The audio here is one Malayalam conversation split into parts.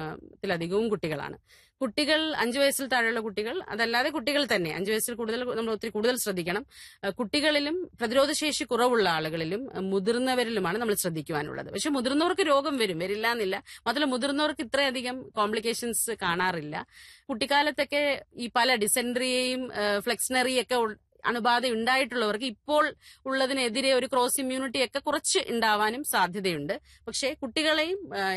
ശതമാനത്തിലധികവും കുട്ടികളാണ് കുട്ടികൾ അഞ്ചു വയസ്സിൽ താഴെയുള്ള കുട്ടികൾ അതല്ലാതെ കുട്ടികൾ തന്നെ അഞ്ചു വയസ്സിൽ കൂടുതൽ നമ്മൾ ഒത്തിരി കൂടുതൽ ശ്രദ്ധിക്കണം ഏഹ് കുട്ടികളിലും പ്രതിരോധശേഷി കുറവുള്ള ആളുകളിലും ഏഹ് മുതിർന്നവരിലുമാണ് നമ്മൾ ശ്രദ്ധിക്കുവാനുള്ളത് പക്ഷെ മുതിർന്നവർക്ക് രോഗം വരും വരില്ല എന്നില്ല മാത്രമല്ല മുതിർന്നവർക്ക് ഇത്രയധികം കോംപ്ലിക്കേഷൻസ് കാണാറില്ല കുട്ടിക്കാലത്തൊക്കെ ഈ പല ഡിസെൻട്രിയെയും ഫ്ലെക്സിനറിയൊക്കെ അണുബാധ ഉണ്ടായിട്ടുള്ളവർക്ക് ഇപ്പോൾ ഉള്ളതിനെതിരെ ഒരു ക്രോസ് ഇമ്മ്യൂണിറ്റി ഒക്കെ കുറച്ച് ഉണ്ടാവാനും സാധ്യതയുണ്ട് പക്ഷേ കുട്ടികളെയും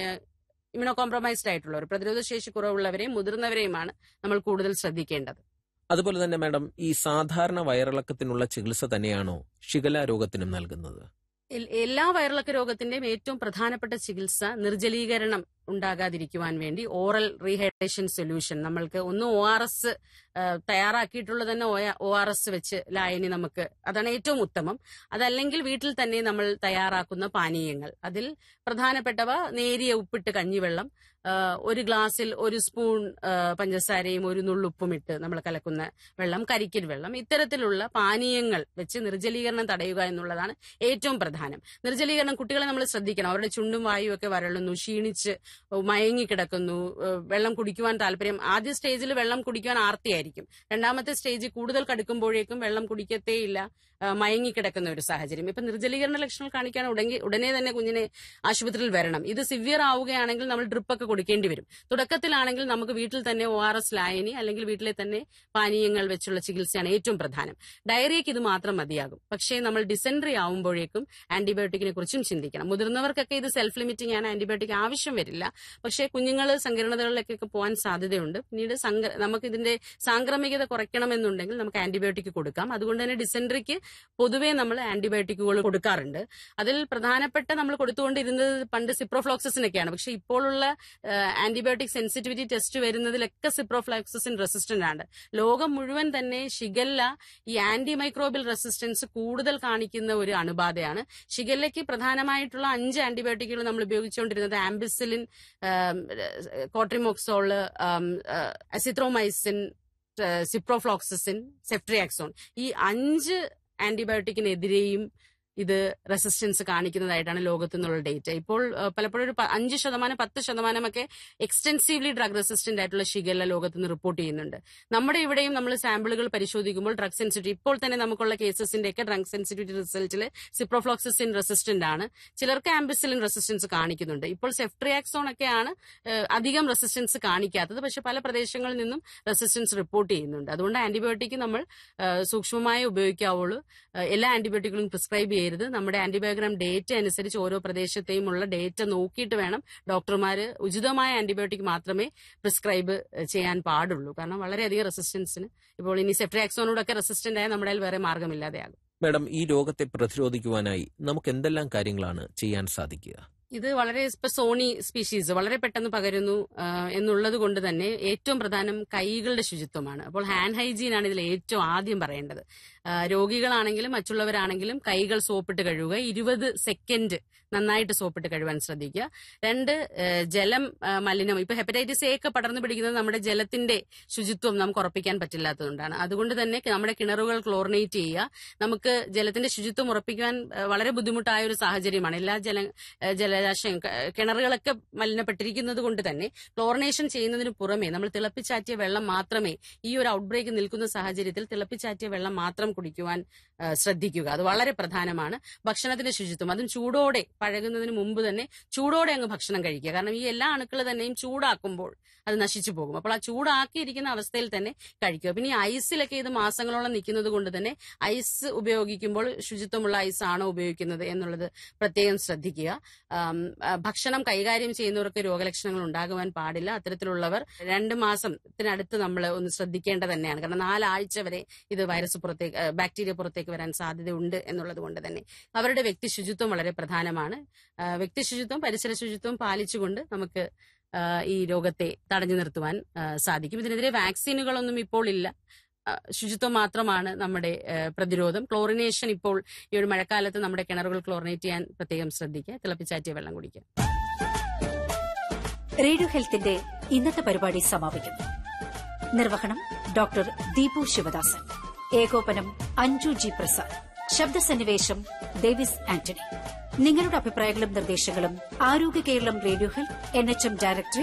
ഇമ്യൂണോ കോംപ്രമൈസ്ഡ് ആയിട്ടുള്ളവർ പ്രതിരോധശേഷി കുറവുള്ളവരെയും മുതിർന്നവരെയുമാണ് നമ്മൾ കൂടുതൽ ശ്രദ്ധിക്കേണ്ടത് അതുപോലെ തന്നെ മാഡം ഈ സാധാരണ വയറിളക്കത്തിനുള്ള ചികിത്സ തന്നെയാണോ ഷിഗല രോഗത്തിനും നൽകുന്നത് എൽ- എല്ലാ വയറിളക്ക രോഗത്തിന്റെയും ഏറ്റവും പ്രധാനപ്പെട്ട ചികിത്സ നിർജ്ജലീകരണം ഉണ്ടാകാതിരിക്കുവാൻ വേണ്ടി ഓറൽ റീഹൈഡ്രേഷൻ സൊല്യൂഷൻ നമ്മൾക്ക് ഒന്ന് ഒ ആർ എസ് തയ്യാറാക്കിയിട്ടുള്ള തന്നെ ഒ ആർ എസ് വെച്ച് ലായനി നമുക്ക് അതാണ് ഏറ്റവും ഉത്തമം അതല്ലെങ്കിൽ വീട്ടിൽ തന്നെ നമ്മൾ തയ്യാറാക്കുന്ന പാനീയങ്ങൾ അതിൽ പ്രധാനപ്പെട്ടവ നേരിയ ഉപ്പിട്ട് കഞ്ഞിവെള്ളം ആ, ഒരു ഗ്ലാസ്സിൽ ഒരു സ്പൂൺ ആ, പഞ്ചസാരയും ഒരു നുള്ളുപ്പും ഇട്ട് നമ്മൾ കലക്കുന്ന വെള്ളം കരിക്കിൽ വെള്ളം ഇത്തരത്തിലുള്ള പാനീയങ്ങൾ വെച്ച് നിർജ്ജലീകരണം തടയുക എന്നുള്ളതാണ് ഏറ്റവും പ്രധാനം നിർജ്ജലീകരണം കുട്ടികളെ നമ്മൾ ശ്രദ്ധിക്കണം അവരുടെ ചുണ്ടും വായും ഒക്കെ വരളുന്നു ക്ഷീണിച്ച് മയങ്ങിക്കിടക്കുന്നു ഏഹ് വെള്ളം കുടിക്കുവാൻ താല്പര്യം ആദ്യ സ്റ്റേജിൽ വെള്ളം കുടിക്കുവാൻ ആർത്തിയായിരിക്കും രണ്ടാമത്തെ സ്റ്റേജ് കൂടുതൽ കടുക്കുമ്പോഴേക്കും വെള്ളം കുടിക്കത്തേയില്ല ഏഹ് മയങ്ങിക്കിടക്കുന്ന ഒരു സാഹചര്യം ഇപ്പൊ നിർജ്ജലീകരണ ലക്ഷണങ്ങൾ കാണിക്കാൻ ഉടനെ ഉടനെ തന്നെ കുഞ്ഞിനെ ആശുപത്രിയിൽ വരണം ഇത് സിവിയർ ആവുകയാണെങ്കിൽ നമ്മൾ ഡ്രിപ്പൊക്കെ കൊടുക്കേണ്ടി വരും തുടക്കത്തിലാണെങ്കിൽ നമുക്ക് വീട്ടിൽ തന്നെ ഒ ആർ എസ് ലായനി അല്ലെങ്കിൽ വീട്ടിലെ തന്നെ പാനീയങ്ങൾ വെച്ചുള്ള ചികിത്സയാണ് ഏറ്റവും പ്രധാനം ഡയറിയക്ക് ഇത് മാത്രം മതിയാകും പക്ഷേ നമ്മൾ ഡിസെൻട്രി ആവുമ്പോഴേക്കും ആന്റിബയോട്ടിക്കിനെ കുറിച്ചും ചിന്തിക്കണം മുതിർന്നവർക്കൊക്കെ ഇത് സെൽഫ് ലിമിറ്റിംഗ് ആണ് ആന്റിബയോട്ടിക് ആവശ്യം വരില്ല പക്ഷേ കുഞ്ഞുങ്ങൾ സങ്കീർണതകളിലേക്കൊക്കെ പോകാൻ സാധ്യതയുണ്ട് പിന്നീട് സങ്ക- നമുക്ക് ഇതിന്റെ സാംക്രമികത കുറയ്ക്കണമെന്നുണ്ടെങ്കിൽ നമുക്ക് ആന്റിബയോട്ടിക് കൊടുക്കാം അതുകൊണ്ട് തന്നെ ഡിസെൻട്രിക്ക് പൊതുവേ നമ്മൾ ആന്റിബയോട്ടിക്കുകൾ കൊടുക്കാറുണ്ട് അതിൽ പ്രധാനപ്പെട്ട നമ്മൾ കൊടുത്തുകൊണ്ടിരുന്നത് പണ്ട് സിപ്രോഫ്ലോക്സിനൊക്കെയാണ് പക്ഷെ ഇപ്പോഴുള്ള ആന്റിബയോട്ടിക് സെൻസിറ്റിവിറ്റി ടെസ്റ്റ് വരുന്നതിലൊക്കെ സിപ്രോഫ്ലോക്സിൻ റെസിസ്റ്റന്റ് ആണ് ലോകം മുഴുവൻ തന്നെ ഷിഗല്ല ഈ ആന്റി മൈക്രോബിയൽ റെസിസ്റ്റൻസ് കൂടുതൽ കാണിക്കുന്ന ഒരു അണുബാധയാണ് ഷിഗല്ലയ്ക്ക് പ്രധാനമായിട്ടുള്ള അഞ്ച് ആന്റിബയോട്ടിക്കുകൾ നമ്മൾ ഉപയോഗിച്ചുകൊണ്ടിരുന്നത് ampicillin cotrimoxazole azithromycin ciprofloxacin ceftriaxone ഈ അഞ്ച് ആന്റിബയോട്ടിക്കിനെതിരെയും ഇത് റെസിസ്റ്റൻസ് കാണിക്കുന്നതായിട്ടാണ് ലോകത്തു നിന്നുള്ള ഡേറ്റ ഇപ്പോൾ ആ, പലപ്പോഴും ഒരു പ- അഞ്ച് ശതമാനം പത്ത് ശതമാനമൊക്കെ എക്സ്റ്റെൻസീവ്ലി ഡ്രഗ് റെസിസ്റ്റന്റ് ആയിട്ടുള്ള ഷിഗല്ല ലോകത്ത് നിന്ന് റിപ്പോർട്ട് ചെയ്യുന്നുണ്ട് നമ്മുടെ ഇവിടെയും നമ്മൾ സാമ്പിളുകൾ പരിശോധിക്കുമ്പോൾ ഡ്രഗ് സെൻസിറ്റിവിറ്റി ഇപ്പോൾ തന്നെ നമുക്കുള്ള കേസസിന്റെ ഒക്കെ ഡ്രഗ് സെൻസിറ്റിവിറ്റി റിസൾട്ടിൽ സിപ്രോഫ്ലോക്സിൻ റെസിസ്റ്റന്റ് ആണ് ചിലർക്ക് ആംബിസിലിൻ റെസിസ്റ്റൻസ് കാണിക്കുന്നുണ്ട് ഇപ്പോൾ സെഫ്ട്രിയാക്സോൺ ഒക്കെയാണ് ഏഹ്, അധികം റെസിസ്റ്റൻസ് കാണിക്കാത്തത് പക്ഷെ പല പ്രദേശങ്ങളിൽ നിന്നും റെസിസ്റ്റൻസ് റിപ്പോർട്ട് ചെയ്യുന്നുണ്ട് അതുകൊണ്ട് ആന്റിബയോട്ടിക് നമ്മൾ ഏഹ്, സൂക്ഷ്മമായി ഉപയോഗിക്കാവുള്ളൂ ഏഹ്, എല്ലാ ആന്റിബയോട്ടിക്കുകളും പ്രിസ്ക്രൈബ് ചെയ്യരുത് നമ്മുടെ ആന്റിബയോഗ്രാം ഡേറ്റ അനുസരിച്ച് ഓരോ പ്രദേശത്തെയും ഉള്ള ഡേറ്റ നോക്കിയിട്ട് വേണം ഡോക്ടർമാര് ഉചിതമായ ആന്റിബയോട്ടിക് മാത്രമേ പ്രിസ്ക്രൈബ് ചെയ്യാൻ പാടുള്ളൂ കാരണം വളരെയധികം റെസിസ്റ്റൻസിന് ഇപ്പോൾ ഇനി സെഫ്ട്രാക്സോനോടൊക്കെ റെസിസ്റ്റന്റ് ആയ നമ്മുടെ കയ്യിൽ വേറെ മാർഗമില്ലാതെയാകും മാഡം ഈ രോഗത്തെ പ്രതിരോധിക്കുവാനായി നമുക്ക് എന്തെല്ലാം കാര്യങ്ങളാണ് ചെയ്യാൻ സാധിക്കുക ഇത് വളരെ ഇപ്പൊ സോണി സ്പീഷീസ് വളരെ പെട്ടെന്ന് പകരുന്നു ആ, എന്നുള്ളത് കൊണ്ട് തന്നെ ഏറ്റവും പ്രധാനം കൈകളുടെ ശുചിത്വമാണ് അപ്പോൾ ഹാൻഡ് ഹൈജീൻ ആണ് ഇതിൽ ഏറ്റവും ആദ്യം പറയേണ്ടത് ആ, രോഗികളാണെങ്കിലും മറ്റുള്ളവരാണെങ്കിലും കൈകൾ സോപ്പിട്ട് കഴുകുക ഇരുപത് സെക്കൻഡ് നന്നായിട്ട് സോപ്പിട്ട് കഴുകാൻ ശ്രദ്ധിക്കുക രണ്ട് ആ, ജലം ആ, മലിനം ഇപ്പൊ ഹെപ്പറ്റൈറ്റിസ് എ ഒക്കെ പടർന്നു പിടിക്കുന്നത് നമ്മുടെ ജലത്തിന്റെ ശുചിത്വം നമുക്ക് ഉറപ്പിക്കാൻ പറ്റില്ലാത്തതുകൊണ്ടാണ് അതുകൊണ്ട് തന്നെ നമ്മുടെ കിണറുകൾ ക്ലോറിനേറ്റ് ചെയ്യുക നമുക്ക് ജലത്തിന്റെ ശുചിത്വം ഉറപ്പിക്കാൻ ആ, വളരെ ബുദ്ധിമുട്ടായ ഒരു സാഹചര്യമാണ് എല്ലാ ജല ആ, ജലാശയം ക- കിണറുകളൊക്കെ മലിനപ്പെട്ടിരിക്കുന്നത് കൊണ്ട് തന്നെ ക്ലോറിനേഷൻ ചെയ്യുന്നതിന് പുറമെ നമ്മൾ തിളപ്പിച്ചാറ്റിയ വെള്ളം മാത്രമേ ഈ ഒരു ഔട്ട്ബ്രേക്ക് നിൽക്കുന്ന സാഹചര്യത്തിൽ തിളപ്പിച്ചാറ്റിയ വെള്ളം മാത്രം കുടിക്കുവാൻ ആ, ശ്രദ്ധിക്കുക അത് വളരെ പ്രധാനമാണ് ഭക്ഷണത്തിന്റെ ശുചിത്വം അതും ചൂടോടെ പഴകുന്നതിന് മുമ്പ് തന്നെ ചൂടോടെ അങ്ങ് ഭക്ഷണം കഴിക്കുക കാരണം ഈ എല്ലാ അണുക്കൾ തന്നെയും ചൂടാക്കുമ്പോൾ അത് നശിച്ചു പോകും അപ്പോൾ ആ ചൂടാക്കിയിരിക്കുന്ന അവസ്ഥയിൽ തന്നെ കഴിക്കുക പിന്നെ ഈ ഐസിലൊക്കെ ഇത് മാസങ്ങളോളം നിൽക്കുന്നത് കൊണ്ട് തന്നെ ഐസ് ഉപയോഗിക്കുമ്പോൾ ശുചിത്വമുള്ള ഐസ് ആണോ ഉപയോഗിക്കുന്നത് എന്നുള്ളത് പ്രത്യേകം ശ്രദ്ധിക്കുക ആം, ആ, ഭക്ഷണം കൈകാര്യം ചെയ്യുന്നവർക്ക് രോഗലക്ഷണങ്ങൾ ഉണ്ടാകുവാൻ പാടില്ല അത്തരത്തിലുള്ളവർ രണ്ട് മാസത്തിനടുത്ത് നമ്മൾ ഒന്ന് ശ്രദ്ധിക്കേണ്ടത് തന്നെയാണ് കാരണം നാലാഴ്ച വരെ ഇത് വൈറസ് പുറത്തേക്ക് ആ, ബാക്ടീരിയ പുറത്തേക്ക് വരാൻ സാധ്യതയുണ്ട് എന്നുള്ളത് കൊണ്ട് തന്നെ അവരുടെ വ്യക്തി ശുചിത്വം വളരെ പ്രധാനമാണ് ആ, വ്യക്തി ശുചിത്വം പരിസര ശുചിത്വം പാലിച്ചുകൊണ്ട് നമുക്ക് ആ, ഈ രോഗത്തെ തടഞ്ഞു നിർത്തുവാൻ ആ, സാധിക്കും ഇതിനെതിരെ വാക്സിനുകളൊന്നും ഇപ്പോൾ ഇല്ല ആ, ശുചിത്വം മാത്രമാണ് നമ്മുടെ ആ, പ്രതിരോധം ക്ലോറിനേഷൻ ഇപ്പോൾ ഈ ഒരു മഴക്കാലത്ത് നമ്മുടെ കിണറുകൾ ക്ലോറിനേറ്റ് ചെയ്യാൻ പ്രത്യേകം ശ്രദ്ധിക്കുക തിളപ്പിച്ചാറ്റിയ വെള്ളം കുടിക്കുക റേഡിയോ ഹെൽത്തിന്റെ ഇന്നത്തെ പരിപാടി സമാപിക്കുന്നു നിർവഹണം ഡോക്ടർ ദീപു ശിവദാസൻ ഏകോപനം അഞ്ജു ജി പ്രസാദ് ശബ്ദസന്നിവേശം ഡേവിസ് ആന്റണി നിങ്ങളുടെ അഭിപ്രായങ്ങളും നിർദ്ദേശങ്ങളും Arogya Keralam radio health N H M director